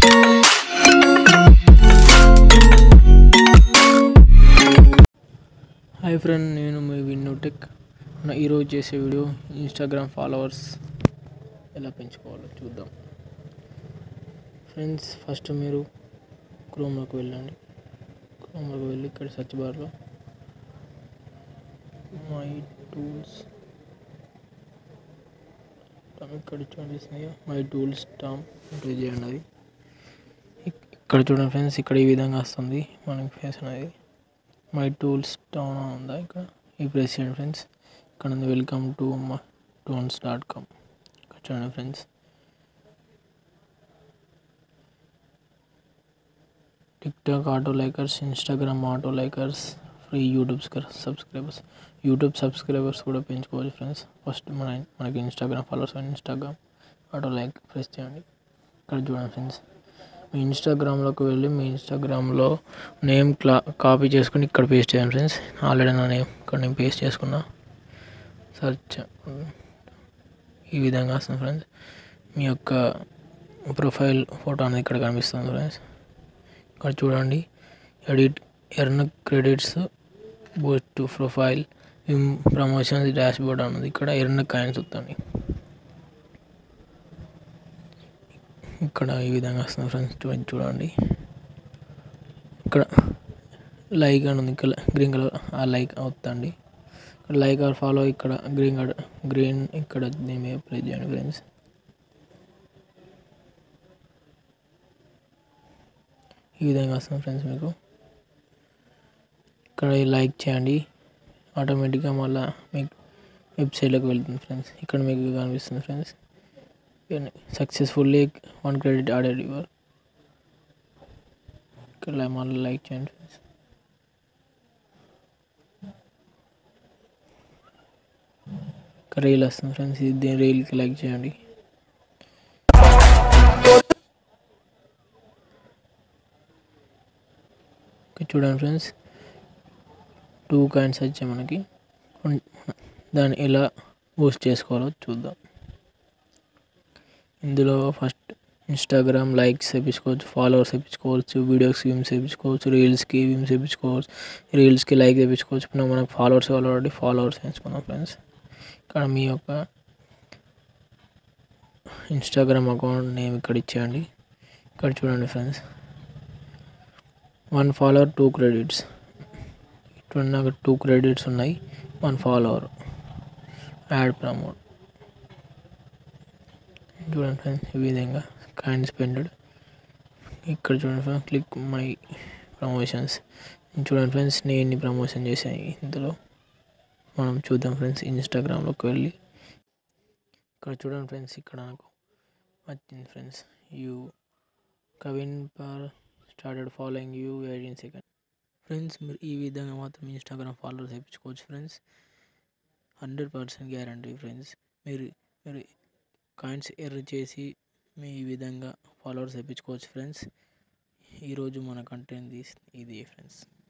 hi friend నేను మీ విన్ను tech నా ఈరోజు చేసే వీడియో ఇన్స్టాగ్రామ్ ఫాలోవర్స్ ఎలా పెంచుకోవాలో చూద్దాం ఫ్రెండ్స్ ఫస్ట్ మీరు క్రోమ్లోకి వెళ్ళండి క్రోమ్లోకి వెళ్ళి ఇక్కడ సెర్చ్ బార్లో మై టూల్స్ ఇక్కడ చూపిస్తున్నాయి మై టూల్స్ టామ్ ఎంటర్ చేయండి అది ఇక్- ఇక్కడ చూడండి ఫ్రెండ్స్ ఇక్కడ ఈ విధంగా వస్తుంది మనకి ఫేస్ అనేది మై టూల్స్ డౌన్ ఉందా ఇక్కడ ఈ ప్రెస్ చేయండి ఫ్రెండ్స్ ఇక్కడ ఉంది welcome to toons dot com ఇక్కడ చూడండి friends TikTok auto likers Instagram auto likers free YouTube subscribers YouTube subscribers కూడా పెంచుకోవచ్చు ఫ్రెండ్స్ ఫస్ట్ మన మనకి Instagram followers Instagram auto like press చేయండి ఇక్కడ చూడండి ఫ్రెండ్స్ మీ ఇన్స్టాగ్రామ్లోకి వెళ్ళి మీ ఇన్స్టాగ్రామ్లో నేమ్ క్లా కాపీ చేసుకుని ఇక్కడ పేస్ట్ చేయండి ఫ్రెండ్స్ ఆల్రెడీ నా నేమ్ ఇక్కడ నేను పేస్ట్ చేసుకున్నా సర్చ్ ఈ విధంగా వస్తుంది ఫ్రెండ్స్ మీ యొక్క ప్రొఫైల్ ఫోటో అనేది ఇక్కడ కనిపిస్తుంది ఫ్రెండ్స్ ఇక్కడ చూడండి edit earn credits boost to profile promotions dashboard అన్నది ఇక్కడ ఎర్న్ కాయిన్స్ వస్తుంది ఇక్కడ ఈ విధంగా వస్తుంది ఫ్రెండ్స్ చూడండి చూడండి ఇక్కడ లైక్ అని ఉంది ఇక్కడ గ్రీన్ కలర్ ఆ లైక్ అవుతుంది లైక్ ఆర్ ఫాలో ఇక్కడ గ్రీన్ గ్రీన్ ఇక్కడ దీని మీద ప్లేస్ చేయండి ఫ్రెండ్స్ ఈ విధంగా వస్తుంది ఫ్రెండ్స్ మీకు ఇక్కడ లైక్ చేయండి ఆటోమేటిక్గా మళ్ళీ మీకు వెబ్సైట్లోకి వెళ్తుంది ఫ్రెండ్స్ ఇక్కడ మీకు కనిపిస్తుంది friends successfully one credit added your ఇక్కడ మళ్ళీ లైక్ చేయండి ఫ్రెండ్స్ ఇక్కడ రీల్ వస్తుంది ఫ్రెండ్స్ ఇది దీని రీల్కి లైక్ చేయండి ఇక్కడ చూడండి ఫ్రెండ్స్ టూ కాయిన్స్ వచ్చాయి మనకి ఉన్- దాన్ని ఎలా బూస్ట్ చేసుకోవాలో చూద్దాం ఇందులో ఫస్ట్ ఇన్స్టాగ్రామ్ లైక్స్ వేయించుకోవచ్చు ఫాలోవర్స్ వేయించుకోవచ్చు వీడియోస్కి విమ్స్ వేయించుకోవచ్చు రీల్స్కి విమ్స్ వేయించుకోవచ్చు రీల్స్కి లైక్ వేయించుకోవచ్చు ఇప్పుడు మనకు ఫాలోవర్స్ ఆల్రెడీ ఫాలోవర్స్ వేయించుకున్నాం ఫ్రెండ్స్ ఇక్కడ మీ యొక్క ఇన్స్టాగ్రామ్ అకౌంట్ నేమ్ ఇక్కడ ఇచ్చేయండి ఇక్కడ చూడండి friends one follower two credits ఇప్పుడు నాకు టూ క్రెడిట్స్ ఉన్నాయి వన్ ఫాలోవర్ యాడ్ ప్రమోట్ చూడండి ఫ్రెండ్స్ ఈ విధంగా కాయిన్ స్పెండెడ్ ఇక్కడ చూడండి ఫ్రెండ్స్ క్లిక్ మై ప్రమోషన్స్ చూడండి ఫ్రెండ్స్ నేను ఎన్ని ప్రమోషన్ చేశాను ఇందులో మనం చూద్దాం ఫ్రెండ్స్ ఇన్స్టాగ్రామ్లోకి వెళ్ళి ఇక్కడ చూడండి ఫ్రెండ్స్ ఇక్కడ నాకు వచ్చింది friends you Kavin Paul started following you eighteen second friends మీరు ఈ విధంగా మాత్రం ఇన్స్టాగ్రామ్ ఫాలోవర్స్ తెప్పించుకోవచ్చు friends hundred percent guarantee friends మీరు మీరు కాయిన్స్ ఎర్ర చేసి మీ ఈ విధంగా ఫాలోవర్స్ తెప్పించుకోవచ్చు ఫ్రెండ్స్ ఈరోజు మన కంటెంట్ ఇది ఫ్రెండ్స్